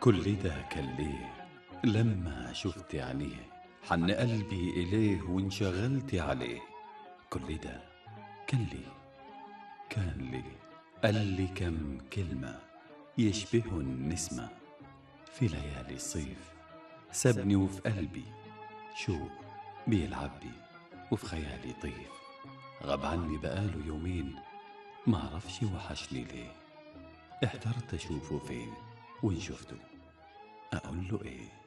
كل ده كان ليه لما شفت عينيه حن قلبي إليه وانشغلت عليه كل ده كان ليه كان ليه قال لي كم كلمة يشبهوا النسمة في ليالي الصيف سابني وفي قلبي شوق بيلعب بي وفي خيالي طيف غاب عني بقاله يومين معرفش وحشني ليه احترت اشوفه فين وان شفته اقول له ايه